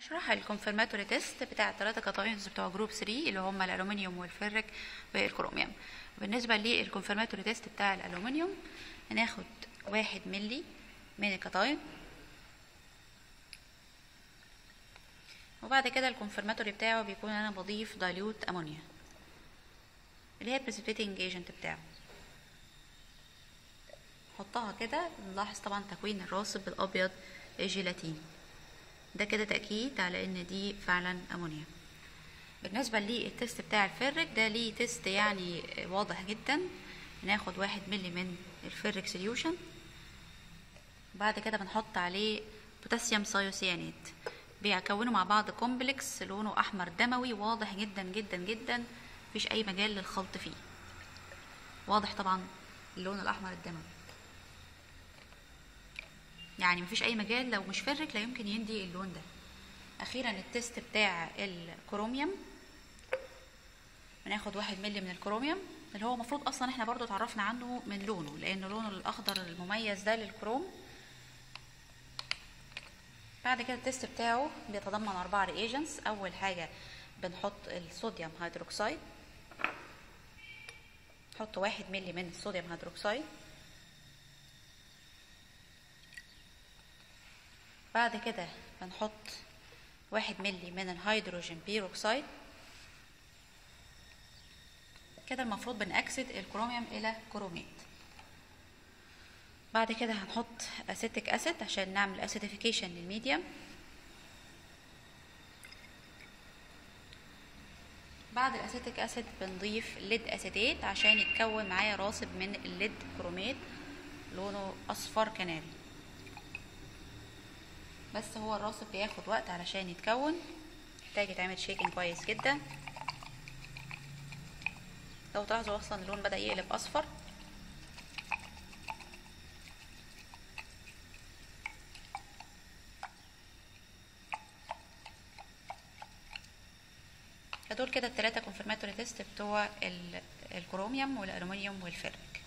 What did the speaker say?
هشرح الكونفرماتوري تيست بتاع الثلاثه كاتايونز بتوع جروب 3 اللي هم الالومنيوم والفرك والكروميوم بالنسبه للكونفرماتوري تيست بتاع الالومنيوم هناخد واحد ملي من الكاتايون وبعد كده الكونفرماتوري بتاعه بيكون انا بضيف دايلوت امونيا اللي هي البريسبيتنج ايجنت بتاعه حطها كده نلاحظ طبعا تكوين الراصب بالابيض الجيلاتين ده كده تأكيد على ان دي فعلا امونيا بالنسبة للتست بتاع الفرك ده ليه تيست يعني واضح جدا ناخد واحد ملي من الفرك سوليوشن بعد كده بنحط عليه بوتاسيوم سايوسيانات بيكونوا مع بعض كومبلكس لونه احمر دموي واضح جدا جدا جدا مفيش اي مجال للخلط فيه واضح طبعا اللون الاحمر الدموي يعني مفيش اي مجال لو مش فرك لا يمكن يندي اللون ده اخيرا التست بتاع الكروميوم بناخد واحد ملي من الكروميوم اللي هو المفروض اصلا احنا برضو اتعرفنا عنه من لونه لان لونه الاخضر المميز ده للكروم بعد كده التست بتاعه بيتضمن أربعة رياجنتس أول حاجة بنحط الصوديوم هيدروكسيد نحط واحد ملي من الصوديوم هيدروكسيد بعد كده بنحط واحد ملي من الهيدروجين بيروكسيد كده المفروض بنأكسد الكروميوم إلى كروميت بعد كده هنحط اسيتيك اسيد عشان نعمل اسيديفيكيشن للميديم بعد الاسيتيك اسيد بنضيف ليد اسيتيت عشان يتكون معايا راصب من الليد كروميت لونه اصفر كناري بس هو الراصب بياخد وقت علشان يتكون محتاج يتعمل شيكنج كويس جدا لو تلاحظوا اصلا اللون بدا يقلب اصفر دول كده التلاتة كونفرماتوري تيست بتوع الكروميوم والالومنيوم والفرك